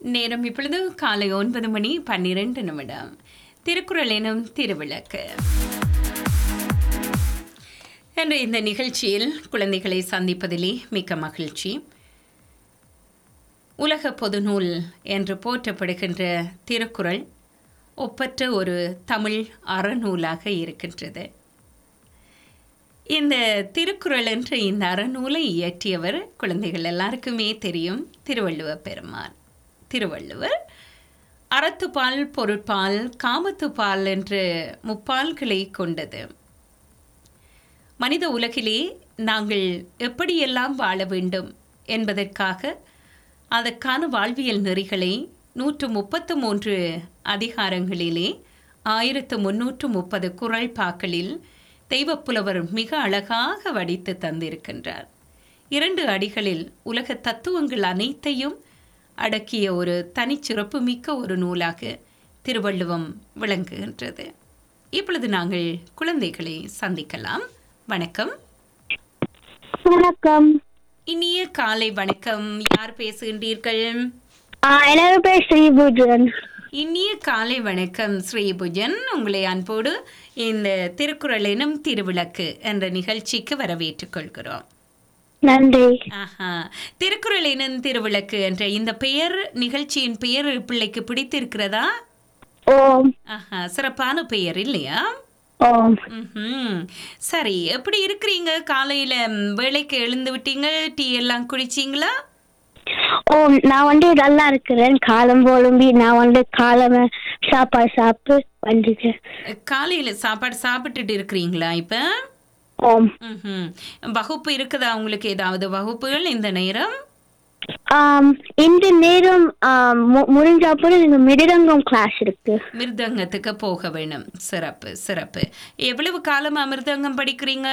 நேரம் இப்பொழுது காலை ஒன்பது மணி பன்னிரண்டு நிமிடம் திருக்குறள் எனும் திருவிளக்கு என்ற இந்த நிகழ்ச்சியில் குழந்தைகளை சந்திப்பதிலே மிக்க மகிழ்ச்சி உலக பொதுநூல் என்று போற்றப்படுகின்ற திருக்குறள் ஒப்பற்ற ஒரு தமிழ் அறநூலாக இருக்கின்றது இந்த திருக்குறள் என்ற இந்த அறநூலை இயற்றியவர் குழந்தைகள் எல்லாருக்குமே தெரியும் திருவள்ளுவ பெருமான் திருவள்ளுவர் அறத்துப்பால் பொருட்பால் காமத்துப்பால் என்று முப்பால்களை கொண்டது மனித உலகிலே நாங்கள் எப்படியெல்லாம் வாழ வேண்டும் என்பதற்காக அதற்கான வாழ்வியல் நெறிகளை நூற்று முப்பத்து மூன்று அதிகாரங்களிலே ஆயிரத்து முன்னூற்று முப்பது குறள் பாக்களில் தெய்வப்புலவர் மிக அழகாக வடித்து தந்திருக்கின்றார் இரண்டு அடிகளில் உலக தத்துவங்கள் அனைத்தையும் அடக்கிய ஒரு தனிச்சிறப்பு மிக்க ஒரு நூலாக திருவள்ளுவம் விளங்குகின்றது இப்பொழுது நாங்கள் குழந்தைகளை சந்திக்கலாம் வணக்கம் வணக்கம் இனிய காலை வணக்கம் யார் பேசுகின்றீர்கள் ஆ, எனது பேர் ஸ்ரீபூஜன் இனிய காலை வணக்கம் ஸ்ரீபுஜன் உங்களை அன்போடு இந்த திருக்குறள் எனும் திருவிளக்கு என்ற நிகழ்ச்சிக்கு வரவேற்றுக் கொள்கிறோம் நன்றி ஆஹா திருக்குறள் எனும் திருவிளக்கு என்ற இந்த பெயர் நிகழ்ச்சியின் பெயர் பிள்ளைக்கு பிடித்திருக்கிறதா ஓம் ஆஹா சிறப்பான பெயர் இல்லையா ஓம் ம்ஹும். சரி எப்படி இருக்கிறீங்க காலையில ம், வேலைக்கு எழுந்து விட்டீங்க டீ எல்லாம் குடிச்சீங்களா ஓம் நான் வந்து நல்லா இருக்கிறேன் காலம் போலும்பி நான் வந்து காலம சாப்பாடு சாப்பிட்டு வந்துட்டேன் காலையில சாப்பாடு சாப்பிட்டுட்டு இருக்கிறீங்களா இப்ப ஓம் ம்ஹும். வகுப்பு இருக்குதா உங்களுக்கு ஏதாவது வகுப்புகள் இந்த நேரம் ஆம், இந்த நேரம் ஆம், மு- முடிஞ்ச அப்புறம் இந்த மிருதங்கம் கிளாஸ் இருக்கு மிருதங்கத்துக்கு போக வேணும் சிறப்பு சிறப்பு எவ்வளவு காலமா மிருதங்கம் படிக்கிறீங்க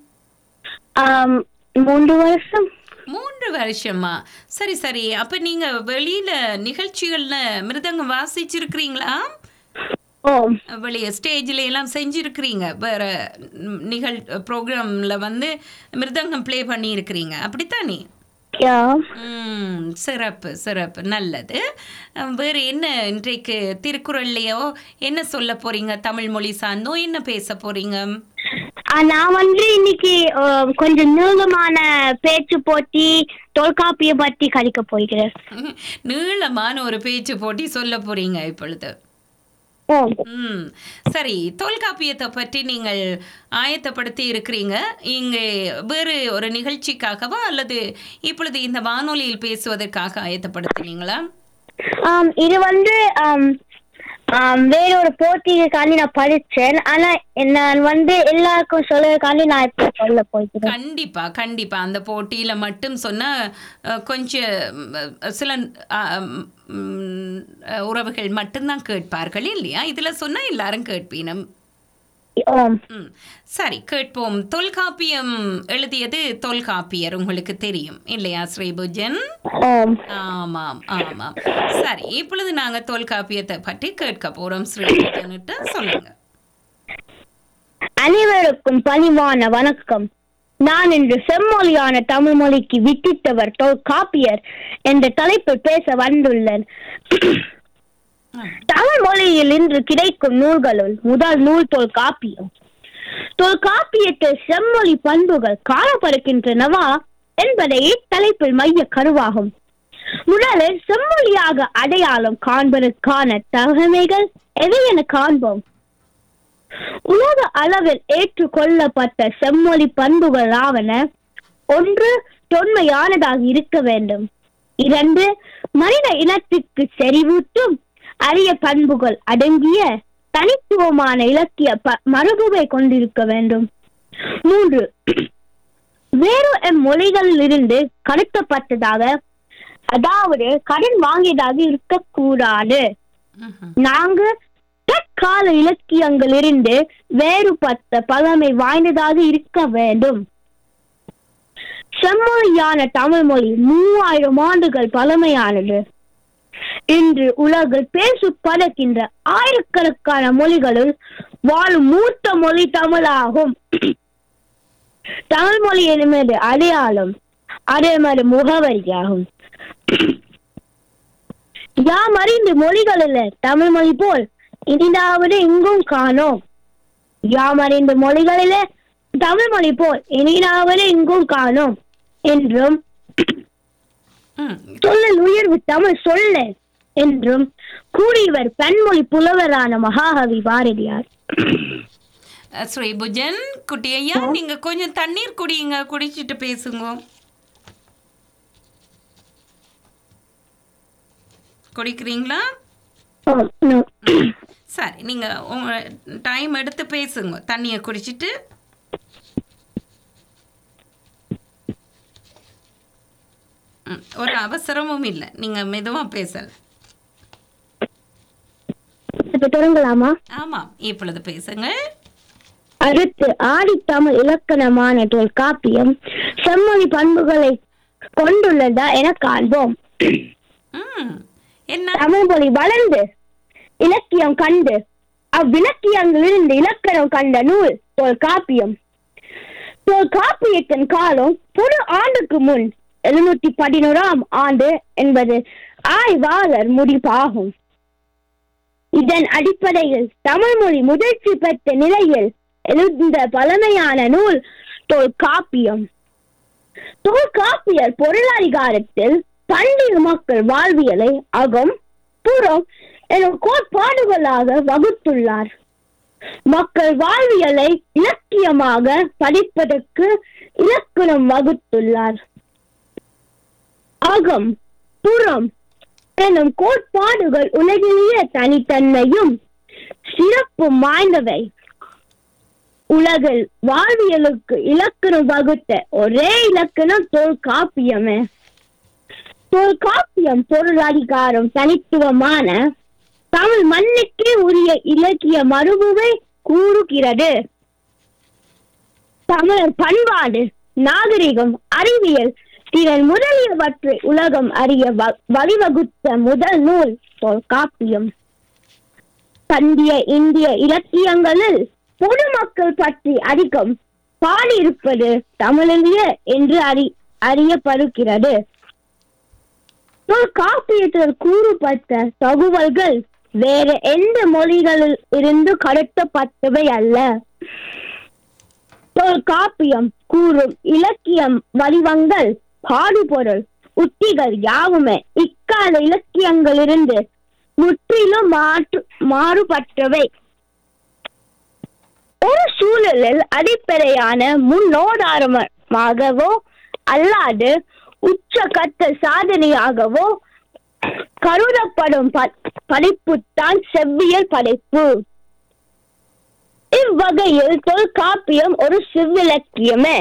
ஆம், மூன்று வருஷம் மூன்று வருஷமா சரி சரி அப்ப நீங்க வெளியில நிகழ்ச்சிகள்ல மிருதங்கம் வாசிச்சிருக்கிறீங்களா ஓம் வெளியே ஸ்டேஜில் எல்லாம் செஞ்சிருக்கிறீங்க வேற ம், நிகழ் ப்ரோக்ராம்ல வந்து மிருதங்கம் ப்ளே பண்ணியிருக்கிறீங்க அப்படித்தானே யா ம் சிறப்பு சிறப்பு நல்லது அஹ், வேறு என்ன இன்றைக்கு திருக்குறள்லையோ என்ன சொல்ல போறீங்க தமிழ் மொழி சார்ந்தோ என்ன பேச போறீங்க ஆ, நான் வந்து இன்னைக்கு ஆம், கொஞ்சம் நீளமான பேச்சு போட்டி தொல்காப்பிய பத்தி கழிக்க போகிறேன் நீளமான ஒரு பேச்சு போட்டி சொல்ல போறீங்க இப்பொழுது ஓம் ம் சரி தொல்காப்பியத்தை பற்றி நீங்கள் ஆயத்தப்படுத்தி இருக்கிறீங்க இங்கே வேறு ஒரு நிகழ்ச்சிக்காகவா அல்லது இப்பொழுது இந்த வானொலியில் பேசுவதற்காக ஆயத்தப்படுத்தினீங்களா ஆம், இது வந்து ஆம், ஆம், வேறொரு போட்டிக்காண்டி நான் படிச்சேன் ஆனா நான் வந்து எல்லாருக்கும் சொல்றதுக்காண்டி நான் இப்ப சொல்ல போகிறேன் கண்டிப்பா கண்டிப்பா அந்த போட்டியில மட்டும் சொன்னா அஹ், கொஞ்சம் ம், சில அஹ், ம், அஹ், உறவுகள் மட்டும்தான் கேட்பார்கள் இல்லையா இதுல சொன்னா எல்லாரும் கேட்பீனம் ஓம் ம் சரி கேட்போம் தொல்காப்பியம் எழுதியது தொல்காப்பியர் உங்களுக்கு தெரியும் இல்லையா ஸ்ரீபுஜன் ஓம் ஆமாம் ஆமாம் சரி இப்பொழுது நாங்க தொல்காப்பியத்தை பற்றி கேட்க போறோம் ஸ்ரீபுஜன்கிட்ட சொல்லுங்க அனைவருக்கும் பணிவான வணக்கம் நான் இன்று செம்மொழியான தமிழ் மொழிக்கு வித்திட்டவர் தொல்காப்பியர் என்ற தலைப்பில் பேச வந்துள்ளேன் தமிழ் மொழியில் இன்று கிடைக்கும் நூல்களுள் முதல் நூல் தொல்காப்பியம் தொல்காப்பியத்தில் செம்மொழி பண்புகள் காணப்படுகின்றனவா என்பதை இத்தலைப்பில் மைய கருவாகும் முதலில் செம்மொழியாக அடையாளம் காண்பதற்கான தகமைகள் எவை என காண்போம் உலக அளவில் ஏற்றுக்கொள்ளப்பட்ட செம்மொழி பண்புகள் ஆவன ஒன்று தொன்மையானதாக இருக்க வேண்டும் இரண்டு மனித இனத்திற்கு செறிவூட்டும் அரிய பண்புகள் அடங்கிய தனித்துவமான இலக்கிய ப- மரபுவை கொண்டிருக்க வேண்டும் மூன்று வேறு மொழிகளிலிருந்து கடத்தப்பட்டதாக அதாவது கடன் வாங்கியதாக இருக்கக்கூடாது ம்ஹும். நான்கு தற்கால இலக்கியங்களிலிருந்து வேறுபட்ட பழமை வாய்ந்ததாக இருக்க வேண்டும் செம்மொழியான தமிழ் மொழி மூவாயிரம் ஆண்டுகள் பழமையானது இன்று உலகில் பேசப்படுகின்ற ஆயிரக்கணக்கான மொழிகளுள் வாழும் மூத்த மொழி தமிழாகும் தமிழ் மொழி என்பது அடையாளம் அதே மாதிரி முகவரியாகும் யாம் அறிந்த மொழிகளில் தமிழ் மொழி போல் இனிதாவது எங்கும் காணோம் யாம் அறிந்த மொழிகளிலே தமிழ் மொழி போல் இனிதாவது எங்கும் காணோம் என்றும் ம் சொல்லல் உயர்வு தமிழ் சொல்ல என்றும் கூறியவர் பன்மொழி புலவரான மகாகவி பாரதியார் அஹ், ஸ்ரீ புஜன் குட்டி ஐயா நீங்க கொஞ்சம் தண்ணீர் குடியுங்க குடிச்சிட்டு பேசுங்க குடிக்கிறீங்களா ஆம், நோ. சரி நீங்க உங்க டைம் எடுத்து பேசுங்க தண்ணியை குடிச்சிட்டு ம், ஒரு அவசரமும் இல்லை நீங்க மெதுவா பேசல இப்ப தொடங்கலாமா ஆமாம் இப்பொழுது பேசுங்க அடுத்து ஆடித்தமிழ் இலக்கணமான தொல்காப்பியம் செம்மொழி பண்புகளை கொண்டுள்ளதா என காண்போம் ம் என்ன தமிழ் மொழி வளர்ந்து இலக்கியம் கண்டு அவ்விலக்கியங்களிலிருந்து இலக்கணம் கண்ட நூல் தொல்காப்பியம் தொல்காப்பியத்தின் காலம் பொது ஆண்டுக்கு முன் எழுநூத்தி பதினோராம் ஆண்டு என்பது ஆய்வாளர் முடிப்பாகும் இதன் அடிப்படையில் தமிழ் மொழி முதிர்ச்சி பெற்ற நிலையில் எழுந்த பழமையான நூல் தொல்காப்பியம் தொல்காப்பியர் பொருளாதாரத்தில் பண்டைய மக்கள் வாழ்வியலை அகம் புறம் எனும் கோட்பாடுகளாக வகுத்துள்ளார் மக்கள் வாழ்வியலை இலக்கியமாக படிப்பதற்கு இலக்கணம் வகுத்துள்ளார் அகம் புறம் எனும் கோட்பாடுகள் உலகிலேயே தனித்தன்மையும் சிறப்பும் வாய்ந்தவை உலகில் வாழ்வியலுக்கு இலக்கணம் வகுத்த ஒரே இலக்கணம் தொல்காப்பியமே தொல்காப்பியம் பொருளாதாரம் தனித்துவமான தமிழ் மண்ணுக்கே உரிய இலக்கிய மரபுவை கூறுகிறது தமிழர் பண்பாடு நாகரிகம் அறிவியல் திறன் முதலியவற்றை உலகம் அறிய வ- வழிவகுத்த முதல் நூல் தொல்காப்பியம் பண்டைய இந்திய இலக்கியங்களில் பொதுமக்கள் பற்றி அதிகம் பாடியிருப்பது தமிழிலேயே என்று அறி அறியப்படுகிறது தொல்காப்பியத்தில் கூறப்பட்ட தகவல்கள் வேறு எந்த மொழிகளில் இருந்து கடத்தப்பட்டவை அல்ல தொல்காப்பியம் கூறும் இலக்கியம் வடிவங்கள் பாடுபொருள் உத்திகள் யாவுமே இக்கால இலக்கியங்களிலிருந்து முற்றிலும் மாற்று மாறுபட்டவை ஒரு சூழலில் அடிப்படையான முன்னோதாரமாகவோ அல்லாது உச்சகட்ட சாதனையாகவோ கருதப்படும் ப- படைப்புத்தான் செவ்வியல் படைப்பு இவ்வகையில் தொல்காப்பியம் ஒரு சிவ்விலக்கியமே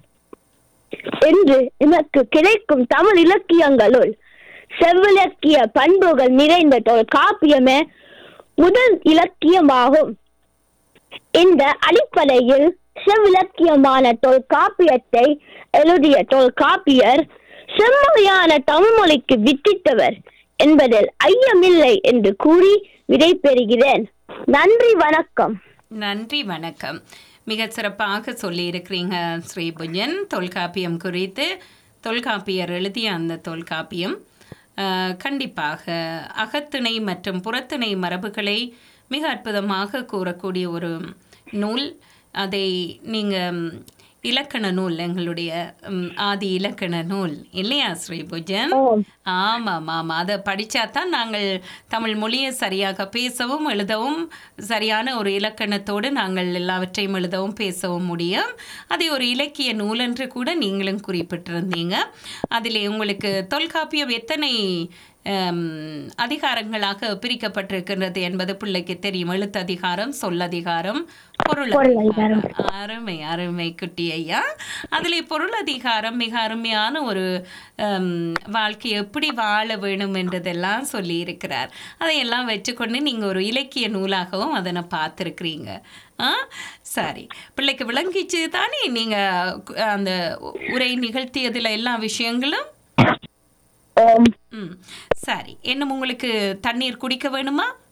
என்று எனக்கு கிடைக்கும் தமிழ் இலக்கியங்களுள் செவ்விலக்கிய பண்புகள் நிறைந்த தொல்காப்பியமே முதல் இலக்கியமாகும் இந்த அடிப்படையில் செவ்விலக்கியமான தொல்காப்பியத்தை எழுதிய தொல்காப்பியர் செம்மொழியான தமிழ்மொழிக்கு வித்திட்டவர் என்பதில் ஐயமில்லை என்று கூறி விடை பெறுகிறேன் நன்றி வணக்கம் நன்றி வணக்கம் மிக சிறப்பாக சொல்லியிருக்கிறீங்க ஸ்ரீபுஜன் தொல்காப்பியம் குறித்து தொல்காப்பியர் எழுதிய அந்த தொல்காப்பியம் அஹ், கண்டிப்பாக அகத்திணை மற்றும் புறத்திணை மரபுகளை மிக அற்புதமாக கூறக்கூடிய ஒரு நூல் அதை நீங்கள் இலக்கண நூல் எங்களுடைய ம், ஆதி இலக்கண நூல் இல்லையா ஸ்ரீபுஜன் ஓம். ஆமாம் ஆமாம் அதை படித்தா தான் நாங்கள் தமிழ் மொழியை சரியாக பேசவும் எழுதவும் சரியான ஒரு இலக்கணத்தோடு நாங்கள் எல்லாவற்றையும் எழுதவும் பேசவும் முடியும் அதை ஒரு இலக்கிய நூலென்று கூட நீங்களும் குறிப்பிட்டிருந்தீங்க அதில் உங்களுக்கு தொல்காப்பியம் எத்தனை ஹம், அதிகாரங்களாக பிரிக்கப்பட்டிருக்கின்றது என்பது பிள்ளைக்கு தெரியும் எழுத்ததிகாரம் சொல்லதிகாரம் பொருள் பொருளதிகாரம். அருமை அருமை குட்டி ஐயா அதில் பொருளதிகாரம் மிக அருமையான ஒரு ஹம், வாழ்க்கை எப்படி வாழ வேணும் என்றதெல்லாம் சொல்லி இருக்கிறார் அதையெல்லாம் வச்சுக்கொண்டு நீங்கள் ஒரு இலக்கிய நூலாகவும் அதனை பார்த்துருக்குறீங்க ஆ சரி பிள்ளைக்கு விளங்கிச்சு தானே நீங்கள் அந்த உரை நிகழ்த்தியதில் எல்லா விஷயங்களும் ஓம் ம் சரி என்ன உங்களுக்கு தண்ணீர் குடிக்க வேணுமா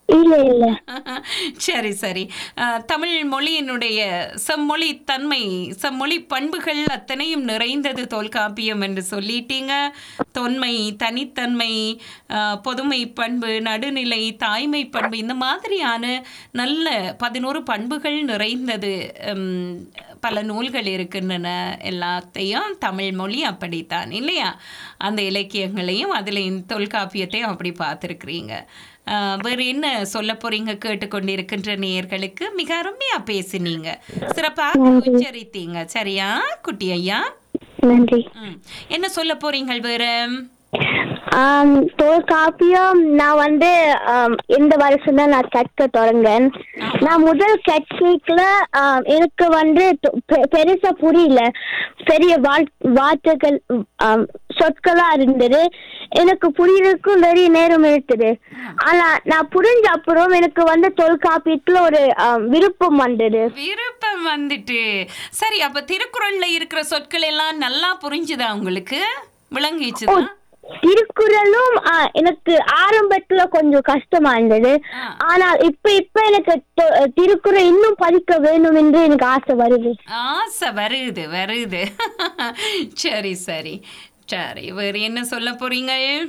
இல்ல இல்ல சரி சரி அஹ், தமிழ் மொழியினுடைய செம்மொழி தன்மை செம்மொழி பண்புகள் அத்தனையும் நிறைந்தது தொல்காப்பியம் என்று சொல்லிட்டீங்க தொன்மை தனித்தன்மை அஹ், பொதுமை பண்பு நடுநிலை தாய்மை பண்பு இந்த மாதிரியான நல்ல பதினோரு பண்புகள் நிறைந்தது உம், பல நூல்கள் இருக்கின்றன எல்லாத்தையும் தமிழ் மொழி அப்படித்தான் இல்லையா அந்த இலக்கியங்களையும் அதில் தொல்காப்பியத்தையும் அப்படி பார்த்துருக்குறீங்க ஆஹ் வேறு என்ன சொல்ல போறீங்க கேட்டுக்கொண்டிருக்கின்ற நேயர்களுக்கு மிக அருமையா பேசினீங்க சிறப்பாக உச்சரித்தீங்க சரியா குட்டி ஐயா நன்றி ம். என்ன சொல்ல போறீங்க வேற ஆம், தொல்காப்பியம் நான் வந்து ஆம், இந்த வருஷம் தான் நான் கற்க தொடங்கேன் நான் முதல் கற்கல எனக்கு வந்து தொ- பெ- பெருசா புரியல பெரிய வாழ் வார்த்தைகள் ஆம், சொற்களா இருந்தது எனக்கு புரியறதுக்கும் நிறைய நேரம் எடுத்தது ஆனா நான் புரிஞ்ச அப்புறம் எனக்கு வந்து தொல்காப்பியத்துல ஒரு ஆம், விருப்பம் வந்தது விருப்பம் வந்துட்டு சரி அப்ப திருக்குறள்ல இருக்கிற சொற்கள் எல்லாம் நல்லா புரிஞ்சுதா உங்களுக்கு விளங்கிச்சுதா திருக்குறளும் ஆ, எனக்கு ஆரம்பத்துல கொஞ்சம் கஷ்டமா இருந்தது ஆ. ஆனா இப்ப இப்ப எனக்கு தொ- திருக்குறள் இன்னும் படிக்க வேணும் என்று எனக்கு ஆசை வருது ஆசை வருது வருது சரி சரி சரி வேறு என்ன சொல்ல போறீங்க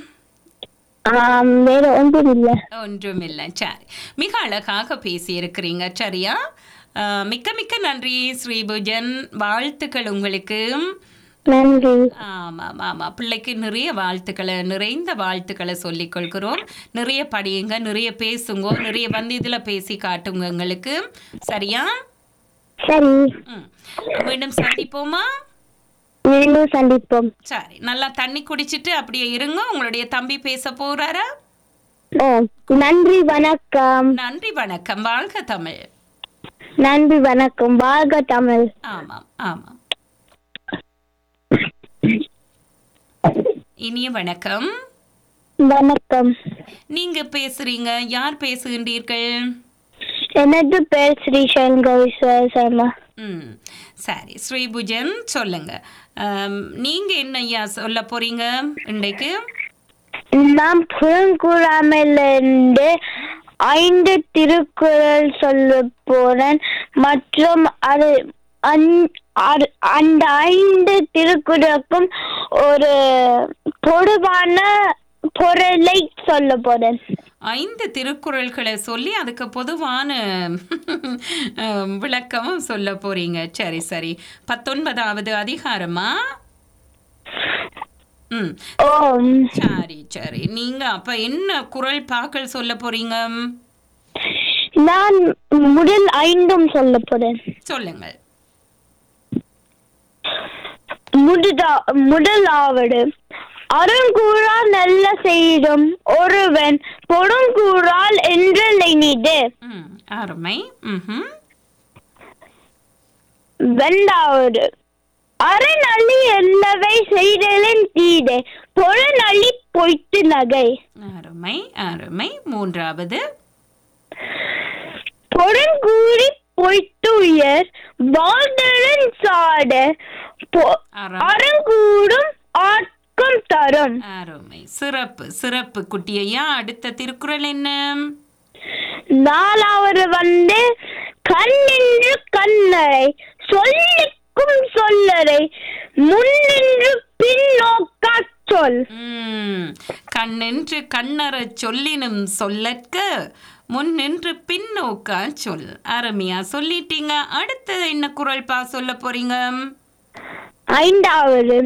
ஆம், வேற ஒன்றும் இல்ல ஒன்றுமில்லை சரி மிக அழகாக பேசியிருக்கிறீங்க சரியா அஹ், மிக்க மிக்க நன்றி ஸ்ரீபுஜன் வாழ்த்துக்கள் உங்களுக்கு நன்றி ஆமாம் ஆமாம் பிள்ளைக்கு நிறைய வாழ்த்துக்களை நிறைந்த வாழ்த்துக்களை சொல்லிக் கொள்கிறோம் நிறைய படியுங்க நிறைய பேசுங்க நிறைய வந்து இதில் பேசி காட்டுங்க எங்களுக்கு சரியா சரி ம் மீண்டும் சந்திப்போமா மீண்டும் சந்திப்போம் சரி நல்லா தண்ணி குடிச்சிட்டு அப்படியே இருங்க உங்களுடைய தம்பி பேச போறாரா ஓ நன்றி வணக்கம் நன்றி வணக்கம் வாழ்க தமிழ் நன்றி வணக்கம் வாழ்க தமிழ் ஆமாம் ஆமாம் இனிய வணக்கம் வணக்கம் நீங்க பேசுறீங்க யார் பேசுகின்றீர்கள் எனது பேர் ஸ்ரீ சங்கர் சர்மா ம் சரி ஸ்ரீபுஜன் சொல்லுங்க ஆம், நீங்க என்ன ஐயா சொல்ல போறீங்க இன்றைக்கு நாம் புறங்குறாமிலிருந்து ஐந்து திருக்குறள் சொல்ல போறேன் மற்றும் அது அந்- அது- அந்த ஐந்து திருக்குறளுக்கும் ஒரு பொதுவான பொருளை சொல்ல போறேன் ஐந்து திருக்குறள்களை சொல்லி அதுக்கு பொதுவான அஹ், விளக்கமும் சொல்ல போறீங்க சரி சரி பத்தொன்பதாவது அதிகாரமா ம் ஓ சரி சரி நீங்க அப்ப என்ன குரல் பாக்கள் சொல்ல போறீங்க நான் முதல் ஐந்தும் சொல்ல போறேன் சொல்லுங்கள் முதலா முதலாவது அருங்கூறா நல்ல செய்தும் ஒருவன் பொடுங்கூறால் என்று நினைது ம் அருமை ம் இரண்டாவது அறநள்ளி என்னவை செய்தலின் தீதே பொருநள்ளி பொய்த்து நகை அருமை அருமை மூன்றாவது பொடுங்கூறி பொய்த்து உயர் வாழ்தலின் சாட பொ- அறம் அறங்கூடும் ஆட்கம் தரும் அருமை சிறப்பு சிறப்பு குட்டியையா அடுத்த திருக்குறள் என்ன நாலாவது வந்து கண்ணின்று கண்ணரை சொல்லிக்கும் சொல்லரை முன்னின்று பின்னோக்கா சொல் ம் கண்ணென்று கண்ணறச் சொல்லினும் சொல்லற்க முன் நின்று பின்னோக்கா சொல் அருமையா சொல்லிட்டீங்க அடுத்தது என்ன குரல் பா சொல்ல போறீங்க ஐந்தாவது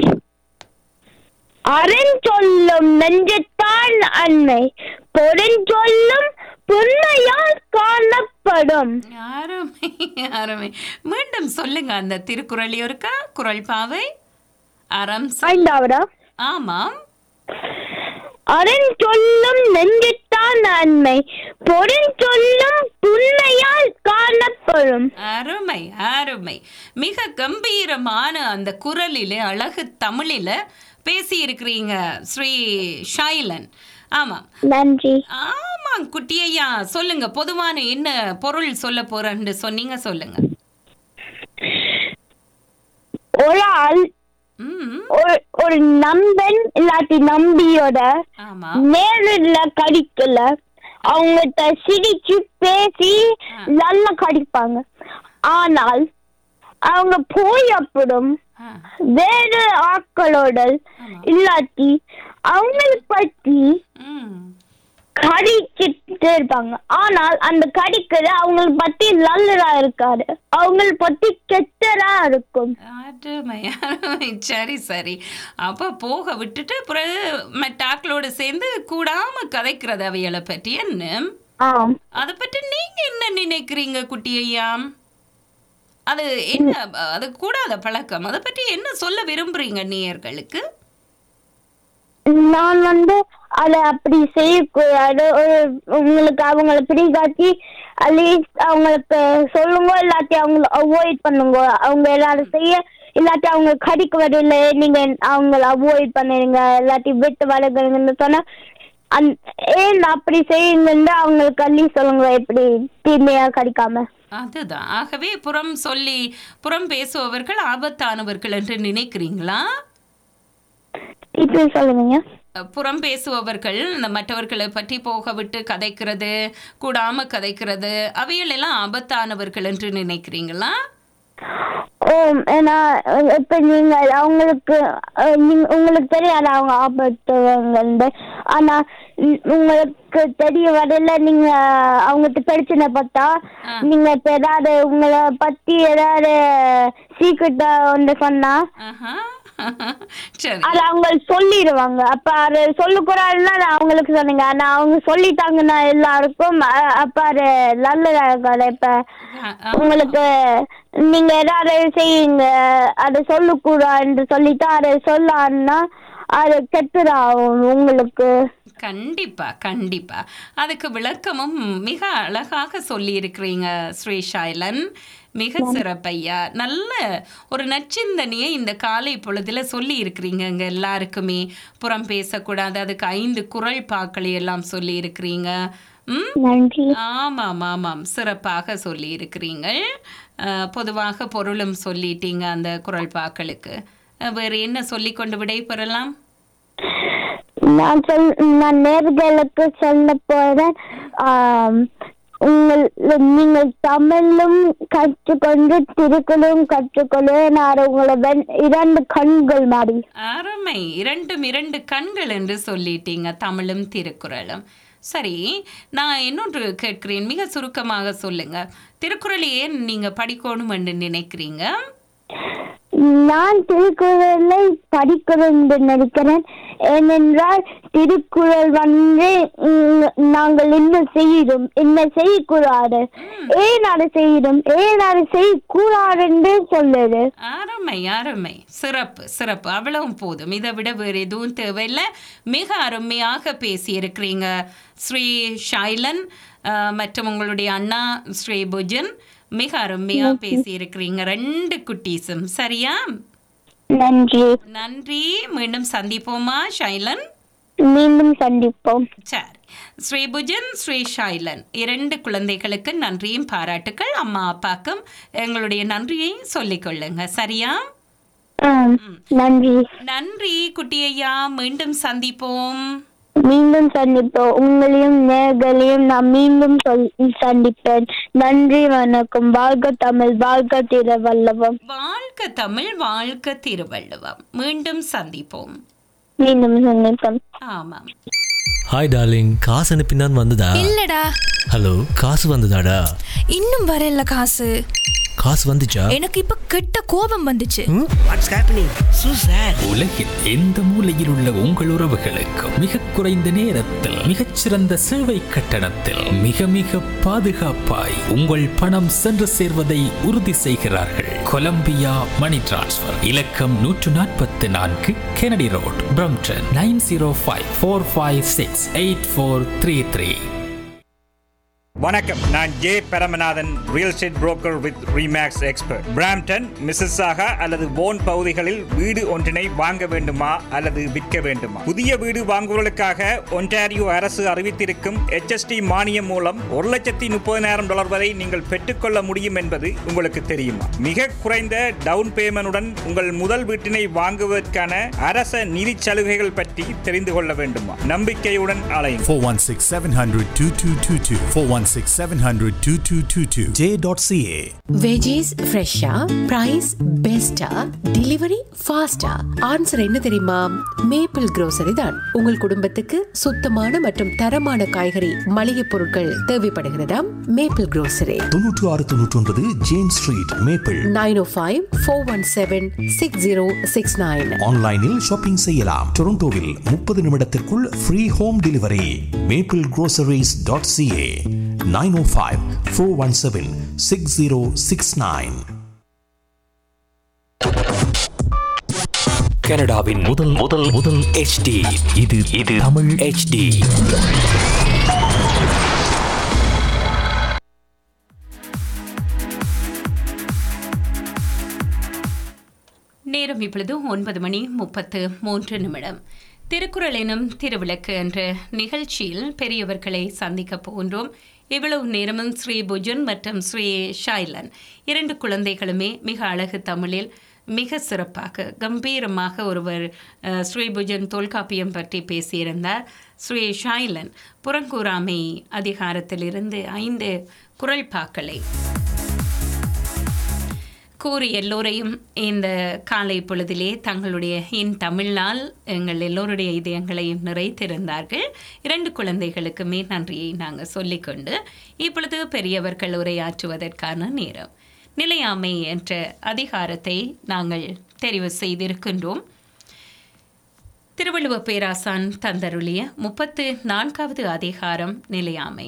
அறஞ்சொல்லும் நெஞ்சத்தான் அன்னை பொருஞ்சொல்லும் புன்மையால் காணப்படும் அருமை அருமை மீண்டும் சொல்லுங்க அந்த திருக்குறள் இருக்கா குரல் பாவை அறம் சொல். ஐந்தாவதா ஆமாம் அறஞ்சொல்லும் நெஞ்சத்தான் அன்மை பொருஞ்சொல்லும் புன்மையால் காணப்படும் அருமை அருமை மிக கம்பீரமான அந்த குரலிலே அழகு தமிழில பேசியிருக்கிறீங்க ஸ்ரீ ஷைலன் ஆமாம் நன்றி ஆமாம் குட்டியையா சொல்லுங்க பொதுவான என்ன பொருள் சொல்ல போறேன்னு சொன்னீங்க சொல்லுங்க ஒரு ஆள் ம் ஒரு ஒரு நம்பன் இல்லாட்டி நம்பியோட ஆமா நேரில் கடிக்கல அவங்ககிட்ட சிரிச்சு பேசி நல்லா கடிப்பாங்க ஆனால் அவங்க போய் அப்புறம் ஆ, வேறு ஆட்களோட ஆமா. இல்லாட்டி அவங்கள பத்தி ம் கடிச்சிட்டு இருப்பாங்க ஆனால் அந்த கடிக்கிறது அவங்கள பத்தி நல்லதா இருக்காது அவங்கள பத்தி கெட்டதா இருக்கும் அருமை அருமை சரி சரி அப்போ போக விட்டுட்டு பிறகு மெட்டாக்களோடு சேர்ந்து கூடாம கதைக்கிறது அவைகளை பற்றி என்ன ஆம் அதை பற்றி நீங்க என்ன நினைக்கிறீங்க குட்டி ஐயா அது என்ன அது கூடாத பழக்கம் அதை பற்றி என்ன சொல்ல விரும்புறீங்க நேயர்களுக்கு நான் வந்து அதை அப்படி செய்யக்கூடாது ஒரு உங்களுக்கு அவங்கள பிடிக்காட்டி அட்லீஸ்ட் அவங்களுக்கு சொல்லுங்க இல்லாட்டி அவங்கள அவாய்ட் பண்ணுங்க அவங்க எல்லாரும் செய்ய இல்லாட்டி அவங்க கடிக்க வரல நீங்க அவங்கள அவாய்ட் பண்ணுறீங்க இல்லாட்டி விட்டு வளர்க்குறீங்கன்னு சொன்னா அந் ஏன் அப்படி செய்யுங்கன்னு அவங்களுக்கு அள்ளி சொல்லுங்க எப்படி தீமையா கடிக்காம அதுதான் ஆகவே புறம் சொல்லி புறம் பேசுபவர்கள் ஆபத்தானவர்கள் என்று நினைக்கிறீங்களா இப்படி சொல்லுவீங்க புறம் பேசுபவர்கள் இந்த மற்றவர்களை பற்றி போக விட்டு கதைக்கிறது கூடாம கதைக்கிறது அவைகள் எல்லாம் ஆபத்தானவர்கள் என்று நினைக்கிறீங்களா ஓ ஏன்னா அஹ், இப்ப நீங்க அவங்களுக்கு அஹ், நீங்க- உங்களுக்கு தெரியாது அவங்க ஆபத்துவங்க ஆனா உம், உங்களுக்கு தெரிய வரல நீங்க அவங்ககிட்ட பிரச்சனை பார்த்தா ஆ. நீங்க இப்ப ஏதாவது உங்களை பத்தி ஏதாவது சீக்கிரட்டா ஒன்று சொன்னா ஆஹா. சரி அது அவங்க சொல்லிடுவாங்க அப்ப அது சொல்லக்கூடாதுன்னா நான் அவங்களுக்கு சொன்னீங்க ஆனா அவங்க சொல்லிட்டாங்கன்னா எல்லாருக்கும் அ- அப்ப அது நல்லதா இருக்காது இப்ப ஆ, ஆ. உங்களுக்கு நீங்க ஏதாவது செய்யுங்க அதை சொல்லக்கூடாதுன்னு சொல்லிட்டு அதை சொல்லான்னா அது கெட்டுதாகும் உங்களுக்கு கண்டிப்பா கண்டிப்பா அதுக்கு விளக்கமும் மிக அழகாக சொல்லியிருக்கிறீங்க ஸ்ரீ ஷைலன் மிக சிறப்பையா நல்ல ஒரு நச்சிந்தனையை இந்த காலை பொழுதுல சொல்லி இருக்கிறீங்க எல்லாருக்குமே புறம் பேசக்கூடாது அதுக்கு ஐந்து குரல் பாக்களை எல்லாம் சொல்லி இருக்கிறீங்க ம் நன்றி ஆமாம் ஆமாம் சிறப்பாக சொல்லி இருக்கிறீங்கள் பொதுவாக பொருளும் சொல்லிட்டீங்க அந்த குரல் பாக்களுக்கு அஹ், வேறு என்ன சொல்லி கொண்டு விடை பெறலாம் நான் சொல் நான் நேர்களுக்கு சொல்ல போறேன் ஆம், உங்கள் நீங்கள் தமிழும் கற்றுக்கொண்டு திருக்குறளும் கற்றுக்கொள்ள நான் உங்களை வெண்- இரண்டு கண்கள் மாதிரி அருமை இரண்டும் இரண்டு கண்கள் என்று சொல்லிட்டீங்க தமிழும் திருக்குறளும் சரி நான் இன்னொன்று கேட்கிறேன் மிக சுருக்கமாக சொல்லுங்க திருக்குறள் ஏன் நீங்க படிக்கணும் என்று நினைக்கிறீங்க நான் திருக்குறளை படிக்கணும் என்று நினைக்கிறேன் ஏனென்றால் திருக்குறள் வந்து உம், நாங்கள் என்ன செய்கிறோம் என்ன செய்யக்கூடாது ஏன் அதை செய்கிறோம் ஏன் அதை செய்யக்கூடாது என்று சொல்லுது அருமை அருமை சிறப்பு சிறப்பு அவ்வளவும் போதும் இதை விட வேறு எதுவும் தேவையில்லை மிக அருமையாக பேசியிருக்கிறீங்க ஸ்ரீ ஷைலன் அஹ், மற்றும் உங்களுடைய அண்ணா ஸ்ரீ புஜன் மிக அருமையா பேசியிருக்கிறீங்க ரெண்டு குட்டீஸும் சரியா நன்றி நன்றி மீண்டும் சந்திப்போமா ஷைலன் மீண்டும் சந்திப்போம் சரி ஸ்ரீபுஜன் ஸ்ரீ ஷைலன் இரண்டு குழந்தைகளுக்கு நன்றியும் பாராட்டுக்கள் அம்மா அப்பாக்கும் எங்களுடைய நன்றியை சொல்லிக் கொள்ளுங்க சரியா ஆம், நன்றி நன்றி குட்டியையா மீண்டும் சந்திப்போம் மீண்டும் சந்திப்போம் உங்களையும் நேர்களையும் நான் மீண்டும் சொல்- சந்திப்பேன் நன்றி வணக்கம் வாழ்க தமிழ் வாழ்க திருவல்லவம் வாழ்க தமிழ் வாழ்க திருவள்ளுவம் மீண்டும் சந்திப்போம் மீண்டும் சந்திப்போம் ஆமாம் ஹாய் டார்லிங் காசு அனுப்பினான் வந்ததா இல்லடா ஹலோ காசு வந்ததாடா இன்னும் வரல காசு காசு வந்துச்சா எனக்கு இப்ப கெட்ட கோபம் வந்துச்சு வாட்ஸ் ஹேப்பனிங் சூ சார் உலகில் எந்த மூலையில் உள்ள உங்கள் உறவுகளுக்கு மிக குறைந்த நேரத்தில் மிகச்சிறந்த சேவை கட்டணத்தில் மிக மிக பாதுகாப்பாய் உங்கள் பணம் சென்று சேர்வதை உறுதி செய்கிறார்கள் கொலம்பியா மணி டிரான்ஸ்ஃபர் இலக்கம் நூற்று நாற்பத்தி நான்கு Kennedy Road Brampton nine zero five four five six eight four three three வணக்கம் நான் J Paramanathan real estate broker with Remax expert Brampton Mississauga அல்லது போன் பகுதிகளில் வீடு ஒன்றினை வாங்க வேண்டுமா அல்லது விற்க வேண்டுமா புதிய வீடு வாங்குவதற்காக ஒன்டாரியோ அரசு அறிவித்திருக்கும் HST மானியம் மூலம் ஒரு லட்சத்தி முப்பதினாயிரம் டாலர் வரை நீங்கள் பெற்றுக்கொள்ள முடியும் என்பது உங்களுக்கு தெரியுமா மிக குறைந்த டவுன் பேமெண்டுடன் உங்கள் முதல் வீட்டினை வாங்குவதற்கான அரச நிதி சலுகைகள் பற்றி தெரிந்து கொள்ள வேண்டுமா நம்பிக்கையுடன் அலையும் 416 700 2222. 416 700 2222. J.ca. வெஜிஸ் ஃப்ரெஷ்ஷா பிரைஸ் பெஸ்டா டெலிவரி ஃபாஸ்டா ஆன்சர் என்ன தெரியுமா மேப்பிள் grocery தான் உங்கள் குடும்பத்துக்கு சுத்தமான மற்றும் தரமான காய்கறி மளிகை பொருட்கள் தேவைப்படுகிறதாம் மேப்பிள் grocery தொன்னூற்று ஆறு தொன்னூற்றி ஒன்பது James Street Maple nine O five four one seven six zero six nine ஆன்லைனில் ஷாப்பிங் செய்யலாம் டொரண்டோவில் முப்பது நிமிடத்திற்குள் free home delivery Maple Groceries dot CA nine O five four one seven six zero six nine கனடாவின் முதல் முதல் முதல் HD இது இது தமிழ் HD நேரம் இப்பொழுது ஒன்பது மணி முப்பத்து மூன்று நிமிடம் திருக்குறள் எனும் திருவிளக்கு என்ற நிகழ்ச்சியில் பெரியவர்களை சந்திக்க போகின்றோம் இவ்வளவு நேரமும் ஸ்ரீ புஜன் மற்றும் ஸ்ரீ ஷைலன் இரண்டு குழந்தைகளுமே மிக அழகு தமிழில் மிக சிறப்பாக கம்பீரமாக ஒருவர் அஹ், ஸ்ரீ புஜன் தொல்காப்பியம் பற்றி பேசியிருந்தார் ஸ்ரீ ஷைலன் புறங்கூறாமை அதிகாரத்திலிருந்து ஐந்து குறள் பாக்களை கூறி எல்லோரையும் இந்த காலை பொழுதிலே தங்களுடைய இன் தமிழால் எங்கள் எல்லோருடைய இதயங்களையும் நிறைத்திருந்தார்கள் இரண்டு குழந்தைகளுக்குமே நன்றியை நாங்கள் சொல்லிக்கொண்டு இப்பொழுது பெரியவர்கள் உரையாற்றுவதற்கான நேரம் நிலையாமை என்ற அதிகாரத்தை நாங்கள் தெரிவு செய்திருக்கின்றோம் திருவள்ளுவ பேராசான் தந்தருளிய முப்பத்து நான்காவது அதிகாரம் நிலையாமை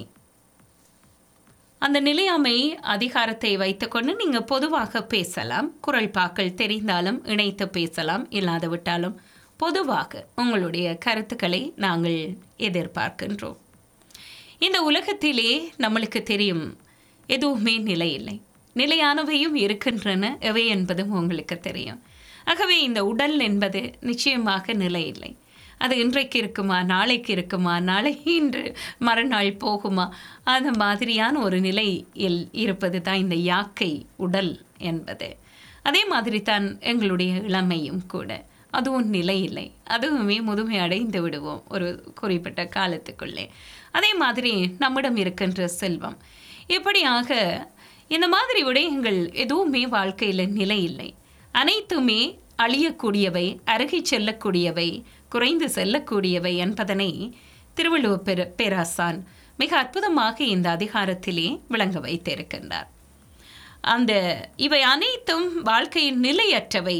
அந்த நிலையாமை அதிகாரத்தை வைத்துக்கொண்டு நீங்கள் பொதுவாக பேசலாம் குரல் பாக்கள் தெரிந்தாலும் இணைத்து பேசலாம் இல்லாது விட்டாலும் பொதுவாக உங்களுடைய கருத்துக்களை நாங்கள் எதிர்பார்க்கின்றோம் இந்த உலகத்திலே நம்மளுக்கு தெரியும் எதுவுமே நிலை இல்லை நிலையானவையும் இருக்கின்றன எவை என்பதும் உங்களுக்கு தெரியும் ஆகவே இந்த உடல் என்பது நிச்சயமாக நிலை இல்லை அது இன்றைக்கு இருக்குமா நாளைக்கு இருக்குமா நாளை இன்று மறுநாள் போகுமா அந்த மாதிரியான ஒரு நிலையில் இருப்பது தான் இந்த யாக்கை உடல் என்பது அதே மாதிரி தான் எங்களுடைய இளமையும் கூட அதுவும் நிலை இல்லை அதுவுமே முதுமை அடைந்து விடுவோம் ஒரு குறிப்பிட்ட காலத்துக்குள்ளே அதே மாதிரி நம்மிடம் இருக்கின்ற செல்வம் இப்படியாக இந்த மாதிரி விடயங்கள் எதுவுமே வாழ்க்கையில் நிலை இல்லை அனைத்துமே அழியக்கூடியவை அருகி செல்லக்கூடியவை குறைந்து செல்லக்கூடியவை என்பதனை திருவள்ளுவர் பெரு பேராசான் மிக அற்புதமாக இந்த அதிகாரத்திலே விளங்க வைத்திருக்கின்றார் அந்த இவை அனைத்தும் வாழ்க்கையின் நிலையற்றவை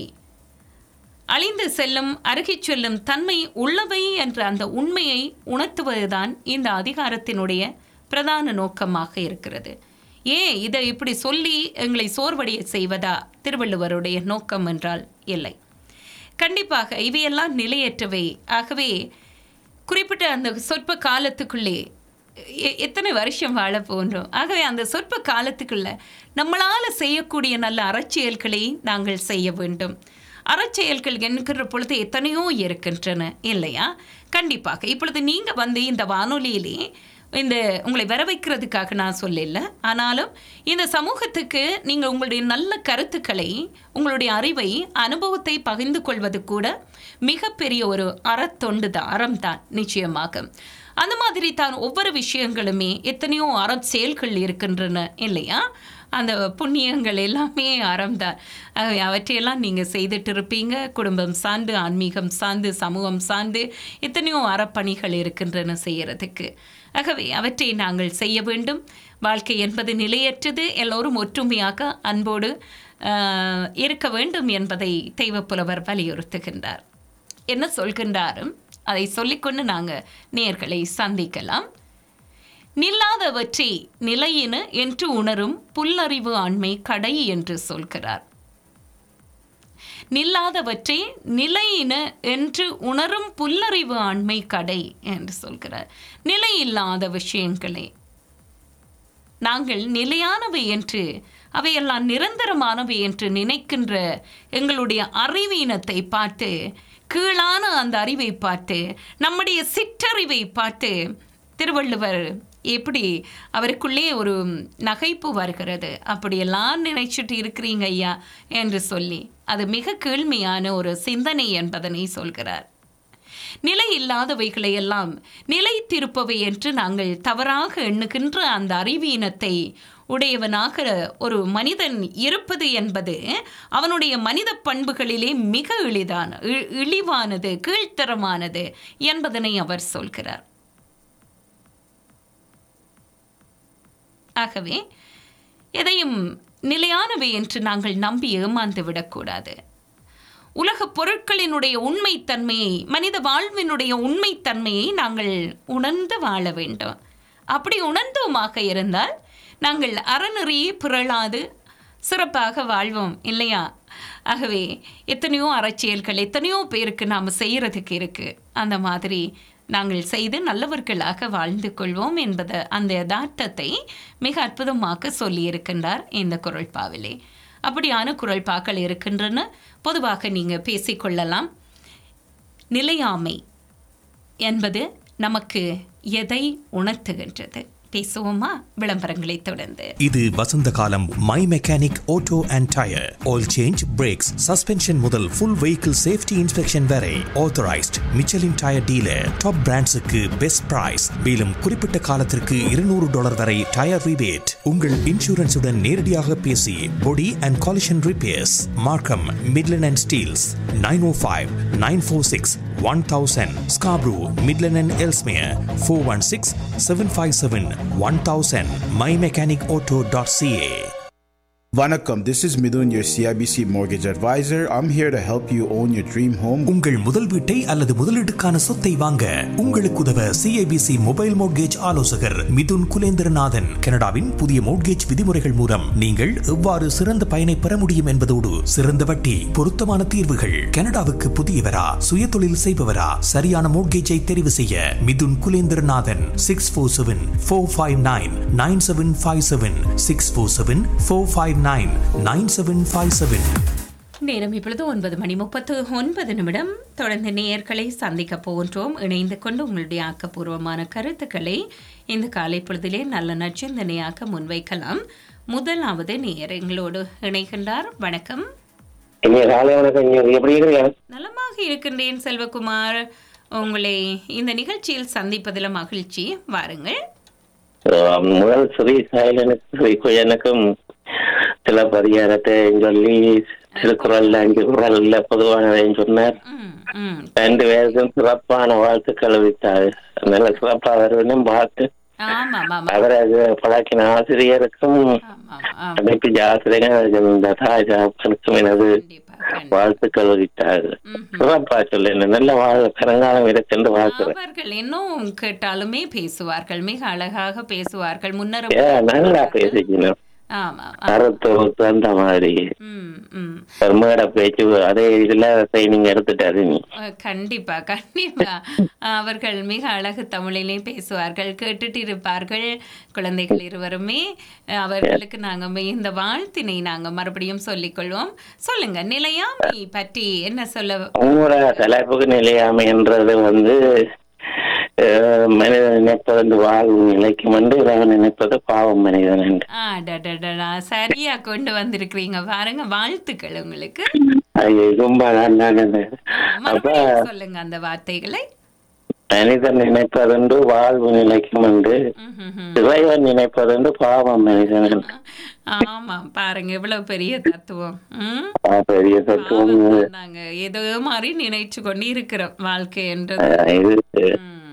அழிந்து செல்லும் அருகிச் செல்லும் தன்மை உள்ளவை என்ற அந்த உண்மையை உணர்த்துவதுதான் இந்த அதிகாரத்தினுடைய பிரதான நோக்கமாக இருக்கிறது ஏன் இதை இப்படி சொல்லி எங்களை சோர்வடைய செய்வதா திருவள்ளுவருடைய நோக்கம் என்றால் இல்லை கண்டிப்பாக இவையெல்லாம் நிலையற்றவை ஆகவே குறிப்பிட்ட அந்த சொற்ப காலத்துக்குள்ளே எ- எத்தனை வருஷம் வாழ போன்றோம் ஆகவே அந்த சொற்ப காலத்துக்குள்ள நம்மளால் செய்யக்கூடிய நல்ல அறச்செயல்களை நாங்கள் செய்ய வேண்டும் அறச்செயல்கள் என்கிற பொழுது எத்தனையோ இருக்கின்றன இல்லையா கண்டிப்பாக இப்பொழுது நீங்கள் வந்து இந்த வானொலியிலே இந்த உங்களை வர வைக்கிறதுக்காக நான் சொல்லல ஆனாலும் இந்த சமூகத்துக்கு நீங்கள் உங்களுடைய நல்ல கருத்துக்களை உங்களுடைய அறிவை அனுபவத்தை பகிர்ந்து கொள்வது கூட மிகப்பெரிய ஒரு அறத்தொண்டு தான் அறம் தான் நிச்சயமாக அந்த மாதிரி தான் ஒவ்வொரு விஷயங்களுமே எத்தனையோ அறச் செயல்கள் இருக்கின்றன இல்லையா அந்த புண்ணியங்கள் எல்லாமே அறம்தான் ஆகவே அவற்றையெல்லாம் நீங்கள் செய்துட்டு இருப்பீங்க குடும்பம் சார்ந்து ஆன்மீகம் சார்ந்து சமூகம் சார்ந்து எத்தனையோ அறப்பணிகள் இருக்கின்றன செய்யறதுக்கு ஆகவே அவற்றை நாங்கள் செய்ய வேண்டும் வாழ்க்கை என்பது நிலையற்றது எல்லோரும் ஒற்றுமையாக அன்போடு ஆஹ், இருக்க வேண்டும் என்பதை தெய்வப்புலவர் வலியுறுத்துகின்றார் என்ன சொல்கின்றாரும் அதை சொல்லிக்கொண்டு நாங்கள் நேர்களை சந்திக்கலாம் நில்லாதவற்றை நிலையின என்று உணரும் புல்லறிவு ஆண்மை கடை என்று சொல்கிறார் நில்லாதவற்றை நிலையின என்று உணரும் புல்லறிவு ஆண்மை கடை என்று சொல்கிறார் நிலையில்லாத விஷயங்களை நாங்கள் நிலையானவை என்று அவையெல்லாம் நிரந்தரமானவை என்று நினைக்கின்ற எங்களுடைய அறிவீனத்தை பார்த்து கீழான அந்த அறிவை பார்த்து நம்முடைய சிற்றறிவை பார்த்து திருவள்ளுவர் எப்படி அவருக்குள்ளே ஒரு நகைப்பு வருகிறது அப்படியெல்லாம் நினைச்சிட்டு இருக்கிறீங்க ஐயா என்று சொல்லி அது மிக கீழ்மையான ஒரு சிந்தனை என்பதனை சொல்கிறார் நிலை இல்லாதவைகளை எல்லாம் நிலைத்திருப்பவை என்று நாங்கள் தவறாக எண்ணுகின்ற அந்த அறிவீனத்தை உடையவனாக ஒரு மனிதன் இருப்பது என்பது அவனுடைய மனித பண்புகளிலே மிக எளிதான இ- இழிவானது கீழ்த்தரமானது என்பதனை அவர் சொல்கிறார் ஆகவே எதையும் நிலையானவை என்று நாங்கள் நம்பி ஏமாந்து விடக்கூடாது உலக பொருட்களினுடைய உண்மைத்தன்மையை மனித வாழ்வினுடைய உண்மைத்தன்மையை நாங்கள் உணர்ந்து வாழ வேண்டும் அப்படி உணர்ந்தோமாக இருந்தால் நாங்கள் அறநெறியே பிறழாது சிறப்பாக வாழ்வோம் இல்லையா ஆகவே எத்தனையோ அரசியல்கள் எத்தனையோ பேருக்கு நாம் செய்கிறதுக்கு இருக்குது அந்த மாதிரி நாங்கள் செய்து நல்லவர்களாக வாழ்ந்து கொள்வோம் என்பது அந்த யதார்த்தத்தை மிக அற்புதமாக சொல்லியிருக்கின்றார் இந்த குரல்பாவிலே அப்படியான குரல்பாக்கள் இருக்கின்றன பொதுவாக நீங்கள் பேசிக்கொள்ளலாம் நிலையாமை என்பது நமக்கு எதை உணர்த்துகின்றது பேசுவோமா விளம்பரங்களை தொடர்ந்து இது வசந்த காலம் My Mechanic Auto and tyre oil change brakes suspension முதல் ஃபுல் வெஹிக்கிள் சேஃப்டி இன்ஸ்பெக்ஷன் வரை authorised Michelin tyre dealer top பிராண்ட்ஸுக்கு பெஸ்ட் பிரைஸ் மேலும் குறிப்பிட்ட காலத்திற்கு இருநூறு டாலர் வரை டயர் ரிபேட் உங்கள் இன்சூரன்ஸுடன் நேரடியாக பேசி body and collision repairs Markham Midland and Steeles nine O five nine four six one thousand Scarborough Midland and Ellesmere four one six seven five seven one thousand My Mechanic Auto dot CA Vanakkam, this is Midun, your CIBC mortgage advisor. I'm here to help you own your dream home. உங்கள் முதல் வீட்டை அல்லது முதலீட்டுக்கான சொத்தை வாங்க உங்களுக்கு உதவ CIBC mobile mortgage ஆலோசகர் மிதுன் குலேந்திரநாதன் கனடாவின் புதிய மோட்கேஜ் விதிமுறைகள் மூலம் நீங்கள் எவ்வாறு சிறந்த பயனை பெற முடியும் என்பதோடு சிறந்த வட்டி பொருத்தமான தீர்வுகள் கனடாவுக்கு புதியவரா சுய தொழில் செய்பவரா சரியான மோட்கேஜை தெரிவு செய்ய Mithun Kulendranathan six four seven four five nine nine seven five seven six four seven four five nine nine seven five seven நேரம் இப்பொழுது ஒன்பது மணி முப்பத்து ஒன்பது நிமிடம் தொடர்ந்து நேயர்களை சந்திக்க போகின்றோம் இணைந்து கொண்டு உங்களுடைய ஆக்கப்பூர்வமான கருத்துக்களை இந்த காலை பொழுதிலே நல்ல நச்சிந்தனையாக்க முன்வைக்கலாம் முதலாவது நேயர் எங்களோடு இணைகின்றார் வணக்கம் இங்க காலை வணக்கம் இங்க எப்படி இருக்கீங்க நலமாக இருக்கின்றேன் செல்வகுமார் உங்களை இந்த நிகழ்ச்சியில் சந்திப்பதில் மகிழ்ச்சி வாருங்கள் அஹ் முதல் ஸ்ரீ சாயலனுக்கு ஸ்ரீ குயனுக்கும் சில பரிகாரத்தை சொல்லி திருக்குறள்ல அஞ்சு குரல்ல பொதுவானதையும் சொன்னார் ம் ரெண்டு பேருக்கும் சிறப்பான வாழ்த்துக்கள் வித்தாரு நல்ல சிறப்பா வருவனும் பார்த்து ஆமாம் ஆமாம் அவரை பழக்கின ஆசிரியருக்கும் அனைத்து ஆசிரியர்கள் இந்த தாஜாப்பனுக்கும் எனது வாழ்த்துக்கள் வித்தாரு சிறப்பா சொல்ல நல்ல வாழ் கரங்காலம் இருக்குன்னு வாழ்த்துறேன் அவர்கள் இன்னும் கேட்டாலுமே பேசுவார்கள் மிக அழகாக பேசுவார்கள் முன்னர் ஏ நல்லா பேசிக்கணும் ஆமாம் கருத்து அந்த மாதிரி ஒரு மேடை பேச்சு அதே இதுல ட்ரைனிங் எடுத்துட்டாரு நீ அஹ், கண்டிப்பா கண்டிப்பா அவர்கள் மிக அழகு தமிழிலே பேசுவார்கள் கேட்டுட்டு இருப்பார்கள் குழந்தைகள் இருவருமே அஹ், அவர்களுக்கு நாங்க இந்த வாழ்த்தினை நாங்க மறுபடியும் சொல்லிக்கொள்வோம் சொல்லுங்க நிலையாமை பற்றி என்ன சொல்ல உங்களோட தலைப்புக்கு நிலையாமைன்றது வந்து அஹ், மனிதன் நினைப்பது வந்து வாழ்வு நிலைக்கும் என்று இறைவன் நினைப்பது பாவம் மனிதன் என்று ஆ, டடடடா, சரியா கொண்டு வந்திருக்கிறீங்க பாருங்க வாழ்த்துக்கள் உங்களுக்கு அது ரொம்ப நல்லா இருந்தது. அப்ப மறுபடியும் சொல்லுங்க அந்த வார்த்தைகளை மனிதன் நினைப்பதென்று வாழ்வு நிலைக்கும் என்று இறைவன் நினைப்பதென்று பாவம் மனிதன் என்று. ஆமா பாருங்க இவ்வளவு பெரிய தத்துவம் ம்? ஆ, பெரிய தத்துவம் இது. நாங்க ஏதோ மாதிரி நினைச்சு கொண்டு இருக்கிறோம் வாழ்க்கை என்றது அஹ், இது